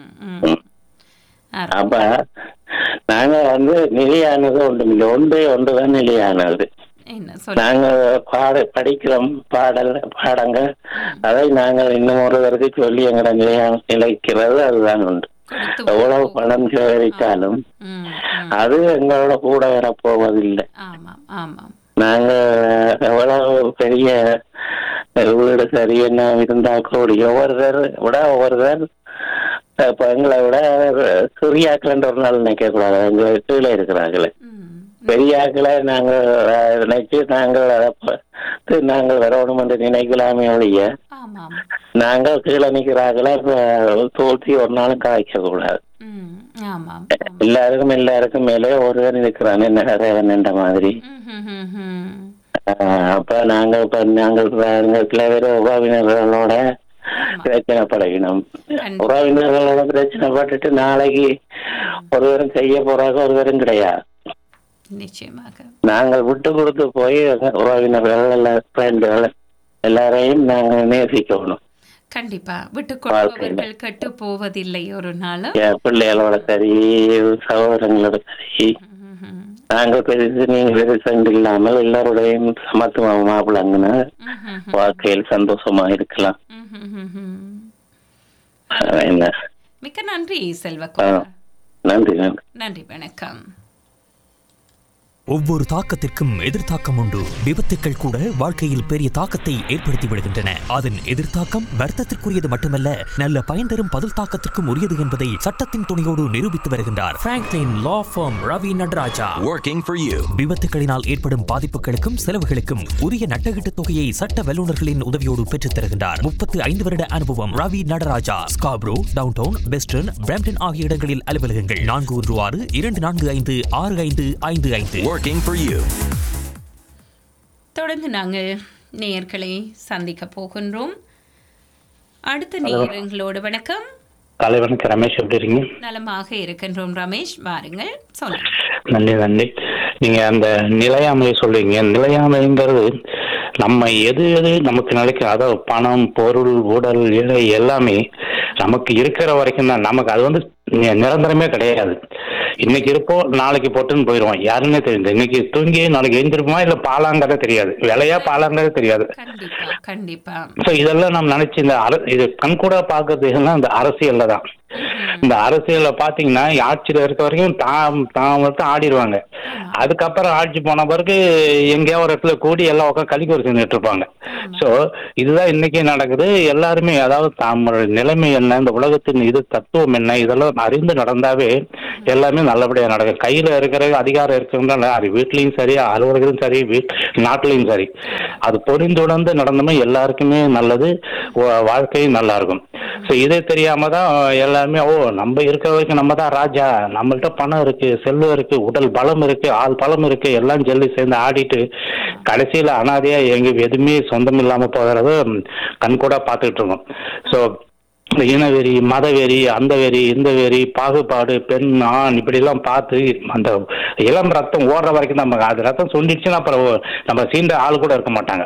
அப்ப நாங்க வந்து நிலையானது ஒன்றுமில்லை ஒன்றே ஒன்றுதான் நிலையானது என்ன நாங்க பாட படிக்கிறோம் பாடல் பாடங்கள் அதை நாங்கள் இன்னும் ஒருவருக்கு சொல்லி எங்களை நிலையா நிலைக்கிறது அதுதான் உண்டு எவ்வளவு பணம் சேகரித்தாலும் அது எங்களோட கூட வரப்போவதில்லை ஆமாம் ஆமாம் நாங்க எவ்வளவு பெரிய வீடு சரி என்ன இருந்தா கூடி ஒவ்வொருத்தர் விட ஒவ்வொருத்தர் இப்ப எங்களை விட சிறியாக்கள்ன்ற ஒரு நாள் நினைக்க கூடாது எங்க கீழே இருக்கிறாங்களே ம் பெரியாக்களை நாங்கள் அஹ், நினைச்சு நாங்கள் அதை பார்த்து நாங்கள் வரணும் என்று நினைக்கலாமே ஒழிய ஆமாம் நாங்கள் கீழே நிற்கிறார்களே தோல்த்தி ஒரு நாளும் காய்க்க கூடாது ம் ஆமாம் எல்லாருக்கும் எல்லாருக்கும் மேலே ஒருவன் இருக்கிறான் என்ன இறைவன் என்ற மாதிரி ம், ம், ம். ஆஹ் அப்ப நாங்க இப்ப நாங்கள் நாங்கள் சில பேர் உறவினர்களோட பிரச்சனை பழகினோம் உறவினர்களோட பிரச்சனை பட்டுட்டு நாளைக்கு ஒருவரும் செய்ய போறாங்க ஒருவரும் கிடையாது நிச்சயமாக நாங்கள் விட்டு கொடுத்து போய் உறவினர்கள் எல்லா ஃப்ரெண்டுகள் எல்லாரையும் நாங்கள் நேசிக்கணும் கண்டிப்பா விட்டு கொடுப்பவர்கள் கெட்டு போவதில்லை ஒரு நாள் என் பிள்ளைகளோட சரி சகோதரங்களோட சரி நாங்கள் பெருசு நீங்க பெருசு இல்லாமல் எல்லாரோடையும் சமத்துவம் மாப்பிளங்கன்னா வாழ்க்கையில் சந்தோஷமா இருக்கலாம் அஹ் என்ன மிக்க நன்றி ஆ, செல்வகுமார் நன்றி நன்றி நன்றி வணக்கம் ஒவ்வொரு தாக்கத்திற்கும் எதிர்த்தாக்கம் உண்டு விபத்துக்கள் கூட வாழ்க்கையில் பெரிய தாக்கத்தை ஏற்படுத்தி விடுகின்றன அதன் எதிர்த்தாக்கம் வர்த்தத்திற்குரியது மட்டுமல்ல நல்ல பயன் தரும் பதில் தாக்கத்திற்கும் உரியது என்பதை சட்டத்தின் துணையோடு நிரூபித்து வருகின்றார் Franklin law firm Ravi Nataraja Working for you. விபத்துகளினால் ஏற்படும் பாதிப்புகளுக்கும் செலவுகளுக்கும் உரிய நட்டகீட்டு தொகையை சட்ட வல்லுநர்களின் உதவியோடு பெற்றுத் தருகின்றார் முப்பத்து ஐந்து வருட அனுபவம் Ravi Nataraja Scarborough downtown Western Brampton ஆகிய இடங்களில் அலுவலகங்கள் நான்கு ஒன்று ஆறு இரண்டு நான்கு ஐந்து ஆறு ஐந்து ஐந்து ஐந்து Working for you. தொடர்ந்து நாங்கள் நேயர்களை சந்திக்க போகின்றோம் அடுத்த ஹலோ. நேயர்களோடு வணக்கம் தலைவனுக்கு ரமேஷ் எப்படி இருக்கீங்க நலமாக இருக்கின்றோம் ரமேஷ் வாருங்கள் சொல்லுங்க நன்றி நன்றி நீங்க அந்த நிலையாமையை சொல்றீங்க நிலையாமைங்கிறது நம்ம எது எது நமக்கு நிலைக்கும் அதாவது பணம் பொருள் உடல் இலை எல்லாமே நமக்கு இருக்கிற வரைக்கும் தான் நமக்கு அது வந்து நி- நிரந்தரமே கிடையாது இன்னைக்கு இருப்போம் நாளைக்கு போட்டுன்னு போயிடுவோம் யாருன்னே தெரியுது இன்னைக்கு தூங்கி நாளைக்கு எழுந்திருப்போமா இல்ல பாலாங்கிறதே தெரியாது விலையா பாலாங்கிறதே தெரியாது கண்டிப்பா கண்டிப்பா ஸோ இதெல்லாம் நம்ம நினைச்சு இந்த அர இது கண்கூட பார்க்கறது எல்லாம் இந்த அரசியல்ல தான் இந்த அரசியல்ல பாத்தீங்கன்னா ஆட்சியில இருக்க வரைக்கும் தாம் தாம் மட்டும் ஆடிடுவாங்க அதுக்கப்புறம் ஆட்சி போன பிறகு எங்கேயோ ஒரு இடத்துல கூடி எல்லாம் உட்காந்து கலிக்கூர் செஞ்சுட்டு இருப்பாங்க ஸோ இதுதான் இன்னைக்கு நடக்குது எல்லாருமே அதாவது தம்மோட நிலைமை என்ன இந்த உலகத்தின் இது தத்துவம் என்ன இதெல்லாம் அறிந்து நடந்தாவே எல்லாமே நல்லபடியா நடக்கும் கையில இருக்கிற அதிகாரம் இருக்குன்னா அது வீட்லயும் சரி அலுவலகத்திலும் சரி வீட் நாட்டிலையும் சரி அது பொறிந்துணர்ந்து நடந்தமே எல்லாருக்குமே நல்லது வா- வாழ்க்கையும் நல்லா இருக்கும் ஸோ இதே தெரியாம தான் எல்லாருமே ஓ நம்ம இருக்கிற வரைக்கும் நம்ம தான் ராஜா நம்மள்ட்ட பணம் இருக்கு செல்வம் இருக்கு உடல் பலம் இருக்கு ஆள் பலம் இருக்கு எல்லாம் சொல்லி சேர்ந்து ஆடிட்டு கடைசியில அனாதையா எங்க எதுவுமே சொந்தம் இல்லாம போகிறத கண்கூட பார்த்துக்கிட்டு இருக்கோம் ஸோ இந்த இனவெறி மதவெறி அந்த வெறி இந்த வெறி பாகுபாடு பெண் ஆண் இப்படி எல்லாம் பார்த்து அந்த இளம் ரத்தம் ஓடுற வரைக்கும் தான் நமக்கு அது ரத்தம் சொல்லிடுச்சுன்னா அப்புறம் நம்ம சீண்ட ஆள் கூட இருக்க மாட்டாங்க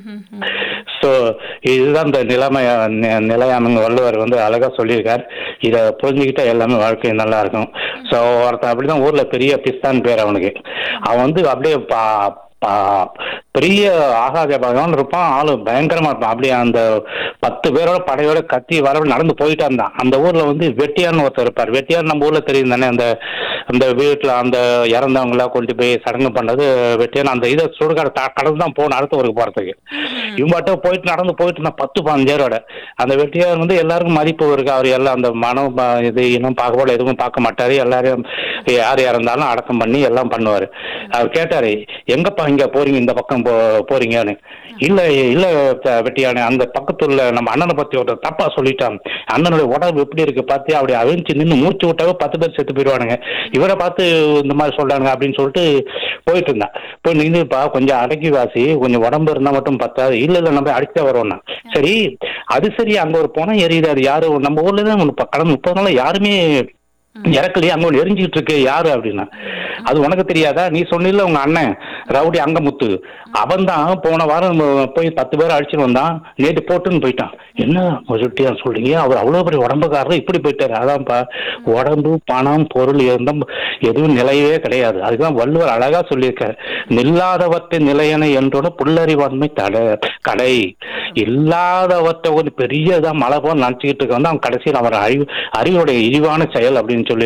ஸோ இதுதான் இந்த நிலைமை நி- நிலையாமைங்க வள்ளுவர் வந்து அழகா சொல்லியிருக்கார் இதை புரிஞ்சுக்கிட்டா எல்லாமே வாழ்க்கை நல்லா இருக்கும் ஸோ ஒருத்தன் அப்படிதான் ஊர்ல பெரிய பிஸ்தான் பேர் அவனுக்கு அவன் வந்து அப்படியே பா பா- பெரிய ஆகாத பகவான் இருப்பான் ஆளு பயங்கரமா இருப்பான் அப்படியே அந்த பத்து பேரோட படையோட கத்தி வர நடந்து போயிட்டா இருந்தான் அந்த ஊர்ல வந்து வெட்டியான்னு ஒருத்தர் இருப்பார் வெட்டியார் நம்ம ஊர்ல தெரியும் தானே அந்த அந்த வீட்டுல அந்த இறந்தவங்கள கொண்டு போய் சடங்கு பண்ணது வெட்டியான் அந்த இதை சுடுகாடு த- கடந்து தான் போகணும் அடுத்த ஊருக்கு போறதுக்கு இவன் மட்டும் போயிட்டு நடந்து போயிட்டு இருந்தான் பத்து பதினஞ்சு பேரோட அந்த வெட்டியார் வந்து எல்லாருக்கும் மதிப்பு இருக்கு அவர் எல்லாம் அந்த மனம் ப- இது இன்னும் பார்க்க எதுவும் பார்க்க மாட்டாரு எல்லாரையும் யார் இறந்தாலும் அடக்கம் பண்ணி எல்லாம் பண்ணுவாரு அவர் கேட்டாரு எங்கப்பா இங்க போறீங்க இந்த பக்கம் போ போறீங்கன்னு இல்ல இல்ல த- வெட்டியானே அந்த பக்கத்துல நம்ம அண்ணனை பத்தி ஒரு தப்பா சொல்லிட்டான் அண்ணனுடைய உடம்பு எப்படி இருக்கு பார்த்து அப்படி அவிழ்ச்சி நின்று மூச்சு விட்டாவே பத்து பேர் செத்து போயிடுவானுங்க இவரை பார்த்து இந்த மாதிரி சொல்றாங்க அப்படின்னு சொல்லிட்டு போயிட்டு இருந்தான் போய் நின்றுப்பா கொஞ்சம் அடக்கி வாசி கொஞ்சம் உடம்பு இருந்தா மட்டும் பத்தாது இல்ல இல்ல நம்ம அடிச்சுதான் வருவோம்னா சரி அது சரி அங்க ஒரு பணம் எரியுது அது யாரு நம்ம ஊர்ல தான் ஒரு ப- கடந்த முப்பது நாளா யாருமே இறக்கலையே அங்க ஒன்று எரிஞ்சுக்கிட்டு இருக்கு யாரு அப்படின்னா அது உனக்கு தெரியாதா நீ சொன்னில உங்க அண்ணன் ரவுடி அங்கமுத்து அவன் தான் போன வாரம் போய் பத்து பேர் அடிச்சுட்டு வந்தான் நேற்று போட்டுன்னு போயிட்டான் என்ன மொழிட்டியா சொல்றீங்க அவர் அவ்வளவு பெரிய உடம்புக்காரர் இப்படி போயிட்டாரு அதான்ப்பா உடம்பு பணம் பொருள் இருந்தும் எதுவும் நிலையவே கிடையாது அதுதான் வள்ளுவர் அழகா சொல்லியிருக்காரு நில்லாதவற்றை நிலையன என்றோட புல்லறிவாண்மை தடை கடை இல்லாதவற்றை ஒரு பெரிய இதா மலை போல நினைச்சுக்கிட்டு இருக்க வந்து அவன் கடைசியில் அவர் அறிவு அறிவுடைய இழிவான செயல் அப்படின்னு சொல்லியிருக்காரு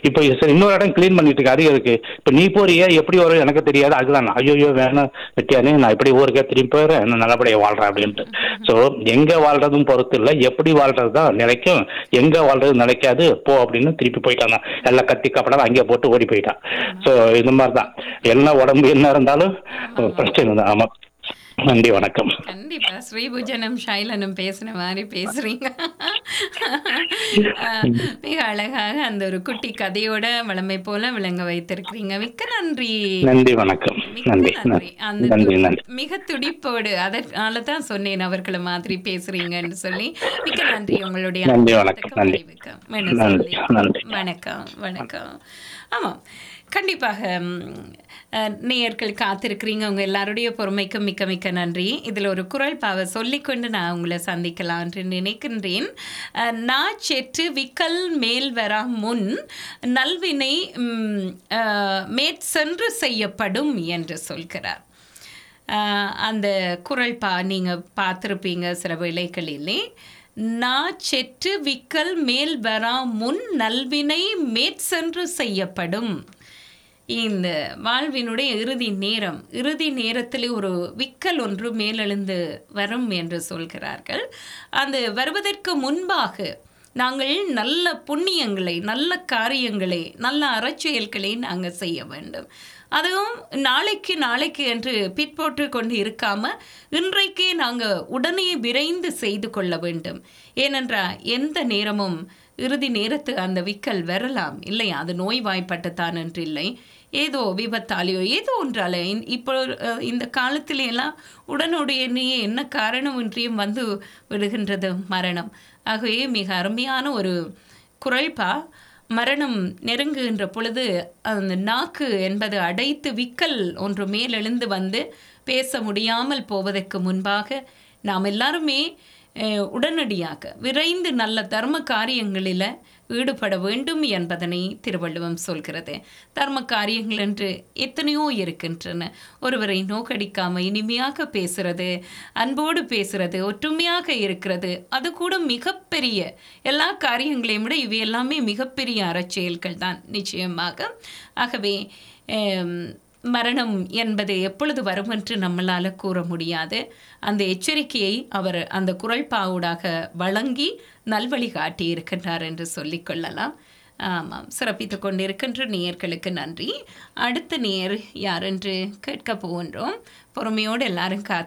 இப்போ சரி இன்னொரு இடம் க்ளீன் பண்ணிட்டு இருக்கு அதிகம் இருக்கு இப்போ நீ போறியா எப்படி வரும் எனக்கு தெரியாது அதுதான் ஐயோ வேணாம் வெட்டியானே நான் இப்படி ஊருக்கே திரும்பி போயிடுறேன் நான் நல்லபடியாக வாழ்றேன் அப்படின்ட்டு ஸோ எங்க வாழ்றதும் பொறுத்து இல்லை எப்படி வாழ்றது தான் நிலைக்கும் எங்க வாழ்றது நிலைக்காது போ அப்படின்னு திருப்பி போயிட்டான் தான். எல்லாம் கத்தி கப்படாத அங்கே போட்டு ஓடி போயிட்டான் ஸோ இந்த மாதிரி தான் என்ன உடம்பு என்ன இருந்தாலும் பிரச்சனை தான் ஆமா நன்றி வணக்கம் கண்டிப்பா ஸ்ரீபூஜனம் ஷைலனும் பேசின மாதிரி பேசுறீங்க அஹ், மிக அழகாக அந்த ஒரு குட்டி கதையோட வளமை போல விளங்க வைத்திருக்கிறீங்க மிக்க நன்றி நன்றி வணக்கம் நன்றி நன்றி அந்த நன்றி து- நன்றி மிக துடிப்போடு அதனால தான் சொன்னேன் அவர்களை மாதிரி பேசுறீங்கன்னு சொல்லி மிக்க நன்றி உங்களுடைய நன்றி வணக்கம் நன்றி அறிவுக்கு. மீண்டும் நன்றி சந்திப்போம். நன்றி வணக்கம் வணக்கம் ஆமாம் கண்டிப்பாக ம், அஹ், நேயர்கள் காத்திருக்கிறீங்க உங்க எல்லாருடைய பொறுமைக்கும் மிக்க மிக்க நன்றி இதில் ஒரு குரல் பாவை சொல்லிக்கொண்டு நான் உங்களை சந்திக்கலாம் என்று நினைக்கின்றேன் அஹ், நா செற்று விக்கல் மேல் வரா முன் நல்வினை ம், அஹ், மேற்சென்று செய்யப்படும் என்று சொல்கிறார் ஆஹ் அந்த குரல் பா நீங்கள் பார்த்துருப்பீங்க சில வேளைகளிலே நா செற்று விக்கல் மேல் வரா முன் நல்வினை மேற்சென்று செய்யப்படும் இந்த வாழ்வினுடைய இறுதி நேரம் இறுதி நேரத்தில் ஒரு விக்கல் ஒன்று மேலெழுந்து வரும் என்று சொல்கிறார்கள் அந்த வருவதற்கு முன்பாக நாங்கள் நல்ல புண்ணியங்களை நல்ல காரியங்களை நல்ல அறச்செயல்களை நாங்கள் செய்ய வேண்டும் அதுவும் நாளைக்கு நாளைக்கு என்று பிற்போட்டு கொண்டு இருக்காம இன்றைக்கே நாங்கள் உடனே விரைந்து செய்து கொள்ள வேண்டும் ஏனென்றால் எந்த நேரமும் இறுதி நேரத்து அந்த விக்கல் வரலாம் இல்லையா அது நோய்வாய்ப்பட்டுத்தான் என்று இல்லை ஏதோ விபத்தாலேயோ ஏதோ ஒன்றால இந்- இப்போ அஹ், இந்த காலத்தில எல்லாம் உடனுடையனையே என்ன காரணமின்றியும் வந்து விடுகின்றது மரணம் ஆகவே மிக அருமையான ஒரு குரல்பா மரணம் நெருங்குகின்ற பொழுது அந்த நாக்கு என்பது அடைத்து விக்கல் ஒன்று மேலெழுந்து வந்து பேச முடியாமல் போவதற்கு முன்பாக நாம் எல்லாருமே அஹ், உடனடியாக விரைந்து நல்ல தர்ம காரியங்களில் ஈடுபட வேண்டும் என்பதனை திருவள்ளுவம் சொல்கிறது தர்ம காரியங்கள் என்று எத்தனையோ இருக்கின்றன ஒருவரை நோக்கடிக்காம இனிமையாக பேசுறது அன்போடு பேசுறது ஒற்றுமையாக இருக்கிறது அது கூட மிகப்பெரிய எல்லா காரியங்களையும் விட இவை எல்லாமே மிகப்பெரிய அறச்செயல்கள் தான் நிச்சயமாக ஆகவே ஆம், மரணம் என்பது எப்பொழுது வரும் என்று நம்மளால் கூற முடியாது அந்த எச்சரிக்கையை அவர் அந்த குரல்பாவுடாக வழங்கி நல்வழி காட்டி இருக்கின்றார் என்று சொல்லிக்கொள்ளலாம் ஆமாம் சிறப்பித்து கொண்டிருக்கின்ற நேயர்களுக்கு நன்றி அடுத்த நேயர் யார் என்று கேட்க போகின்றோம் பொறுமையோடு எல்லாரும் காத்து